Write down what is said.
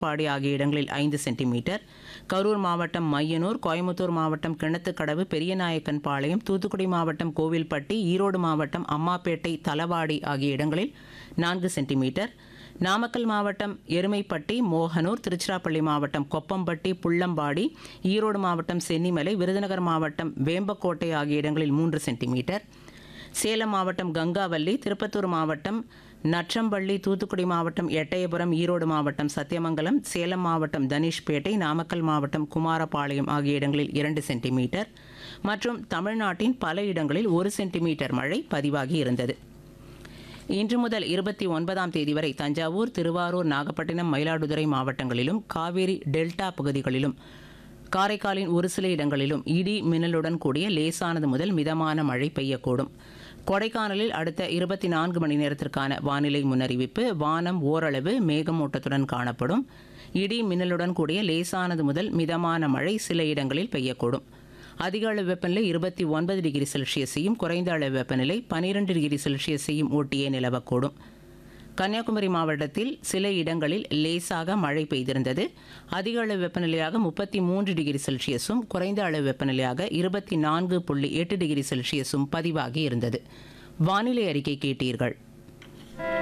பாடி ஆகிய இடங்களில் ஐந்து சென்டிமீட்டர் கரூர் மாவட்டம் மையனூர் கோயம்புத்தூர் மாவட்டம் கிணத்துக்கடவு பெரியநாயக்கன் பாளையம் தூத்துக்குடி மாவட்டம் கோவில்பட்டி ஈரோடு மாவட்டம் அம்மாப்பேட்டை தலவாடி ஆகிய இடங்களில் நான்கு சென்டிமீட்டர் நாமக்கல் மாவட்டம் எருமைப்பட்டி மோகனூர் திருச்சிராப்பள்ளி மாவட்டம் கொப்பம்பட்டி புள்ளம்பாடி ஈரோடு மாவட்டம் சென்னிமலை விருதுநகர் மாவட்டம் வேம்பக்கோட்டை ஆகிய இடங்களில் மூன்று சென்டிமீட்டர் சேலம் மாவட்டம் கங்காவல்லி திருப்பத்தூர் மாவட்டம் நற்றம்பள்ளி தூத்துக்குடி மாவட்டம் எட்டயபுரம் ஈரோடு மாவட்டம் சத்தியமங்கலம் சேலம் மாவட்டம் தனுஷ்பேட்டை நாமக்கல் மாவட்டம் குமாரபாளையம் ஆகிய இடங்களில் இரண்டு சென்டிமீட்டர் மற்றும் தமிழ்நாட்டின் பல இடங்களில் ஒரு சென்டிமீட்டர் மழை பதிவாகி இருந்தது இன்று முதல் இருபத்தி ஒன்பதாம் தேதி வரை தஞ்சாவூர் திருவாரூர் நாகப்பட்டினம் மயிலாடுதுறை மாவட்டங்களிலும் காவேரி டெல்டா பகுதிகளிலும் காரைக்காலின் ஒரு சில இடங்களிலும் இடி மின்னலுடன் கூடிய லேசானது முதல் மிதமான மழை பெய்யக்கூடும் கொடைக்கானலில் அடுத்த இருபத்தி நான்கு மணி நேரத்திற்கான வானிலை முன்னறிவிப்பு வானம் ஓரளவு மேகமூட்டத்துடன் காணப்படும் இடி மின்னலுடன் கூடிய லேசானது முதல் மிதமான மழை சில இடங்களில் பெய்யக்கூடும் அதிக அளவு வெப்பநிலை இருபத்தி ஒன்பது டிகிரி செல்சியஸையும் குறைந்த அளவு வெப்பநிலை பனிரெண்டு டிகிரி செல்சியஸையும் ஒட்டியே நிலவக்கூடும் கன்னியாகுமரி மாவட்டத்தில் சில இடங்களில் லேசாக மழை பெய்திருந்தது அதிக அளவு வெப்பநிலையாக முப்பத்தி மூன்று டிகிரி செல்சியஸும் குறைந்த அளவு வெப்பநிலையாக இருபத்தி நான்கு புள்ளி எட்டு டிகிரி செல்சியஸும் பதிவாகி இருந்தது வானிலை அறிக்கை கேட்டீர்கள்